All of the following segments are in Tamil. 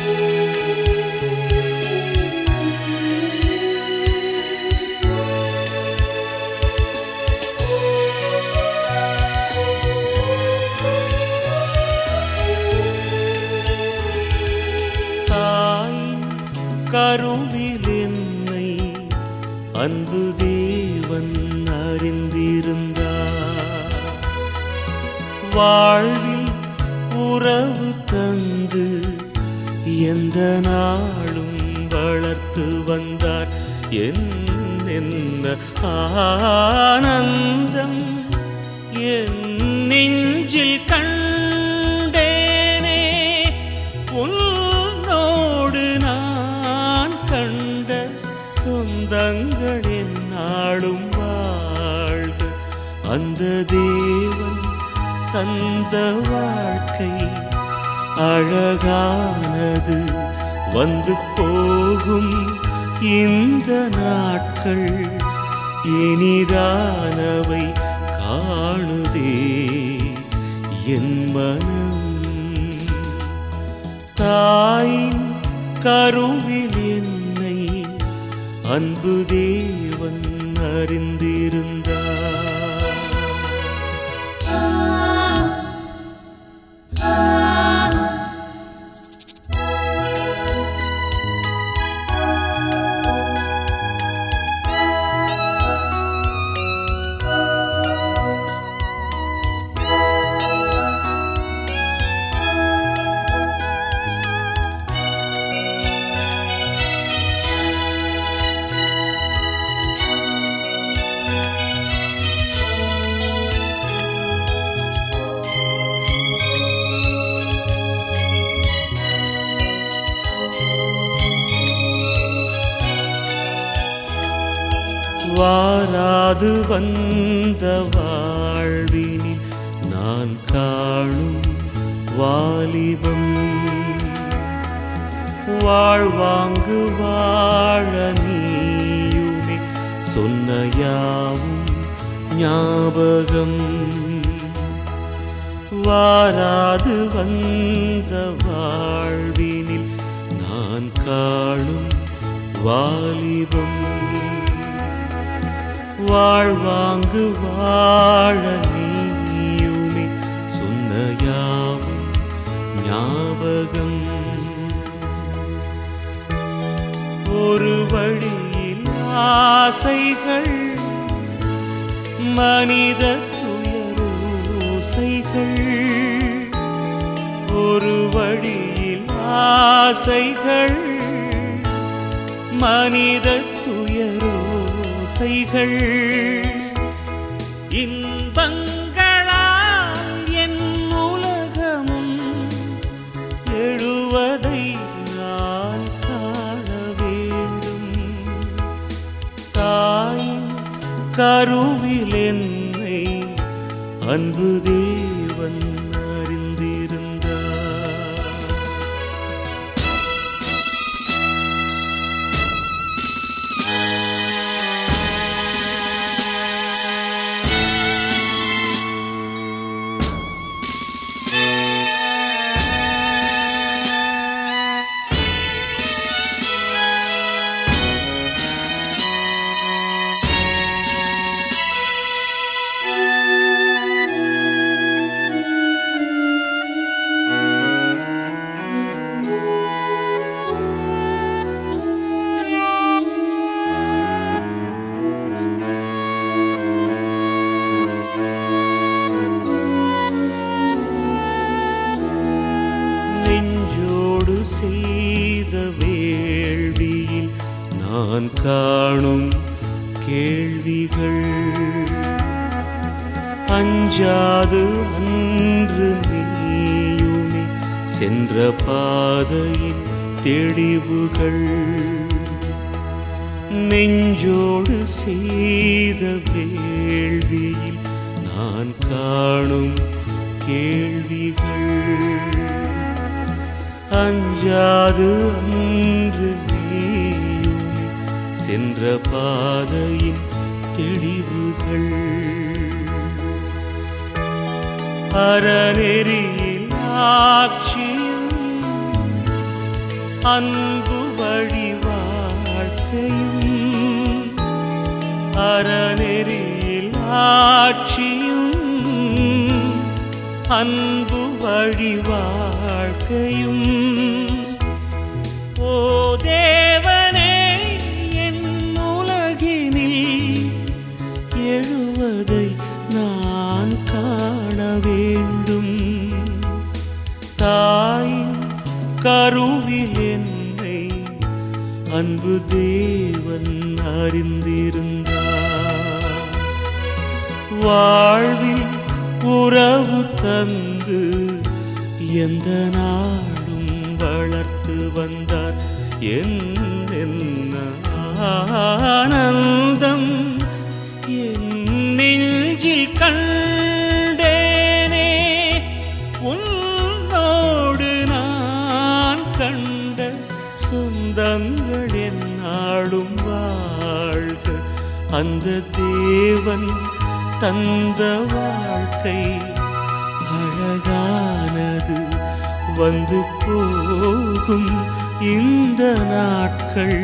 தாய் கருவில் என்னை அன்பு தேவன் அறிந்திருந்தார் வாழ்வில் உறவு தந்து எந்த நாளும் வளர்த்து வந்தார் என்ன ஆனந்தம் என் நெஞ்சில் கண்டேனே உன்னோடு நான் கண்ட சொந்தங்கள் என்னாலும் வாழ்க அந்த தேவன் தந்த வாழ்க்கை அழகானது வந்து போகும் இந்த நாட்கள் இனிதானவை காணுதே என் மனம் தாயின் கருவில் என்னை அன்பு தேவன் அறிந்திருந்தார் வாராது வந்த வாழ்வினில் நான் காணும் வாலிபம் வாழ்வாங்கு வாழ நீயுமே சொன்ன யாவும் ஞாபகம் வாராது வந்த வாழ்வினில் நான் காணும் வாலிபம் வாழ்வாங்கு வாழ நீயுமே சொன்ன யாவும் ஞாபகம் ஒரு வழியில் ஆசைகள் மனித துயரோசைகள் ஒரு வழியில் ஆசைகள் மனித துயரோசைகள் இன்பங்களால் என் உலகமும் எழுவதை நான் காண வேண்டும் தாய் கருவில் என்னை அன்பு தேவன் அறிந்திருந்தார் நெஞ்சோடு செய்த வேள்வியில் நான் காணும் கேள்விகள் அஞ்சாது அன்று நீயுமே சென்ற பாதையின் தெளிவுகள் நெஞ்சோடு செய்த வேள்வியில் நான் காணும் கேள்விகள் அஞ்சாது அன்று நீயுமே சென்ற பாதையின் தெளிவுகள் அறநெறியில் ஆட்சியும் அன்பு வழி வாழ்க்கையும் அறநெறியில் ஆட்சியும் அன்பு வழி வாழ்க்கையும் ஓ தேவனே என் உலகினில் எழுவதை நான் காண வேண்டும் தாயின் கருவில் என்னை அன்பு தேவன் அறிந்திருந்தார் வாழ்வில் உறவு தந்து எந்த நாடும் வளர்த்து வந்தார் என்ன ஆனந்தம் என் நெஞ்சில் கண்டேனே உன்னோடு நான் கண்ட சொந்தங்கள் என்னாலும் வாழ்க அந்த தேவன் தந்த வாழ்க்கை அழகானது வந்து போகும் இந்த நாட்கள்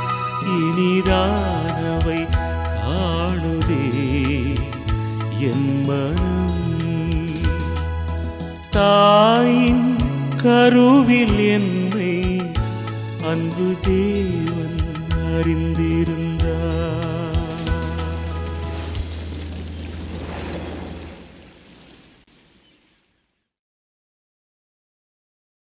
இனிதானவை காணுதே என் மனம் தாயின் கருவில் என்னை அன்பு தேவன் அறிந்திருந்தார்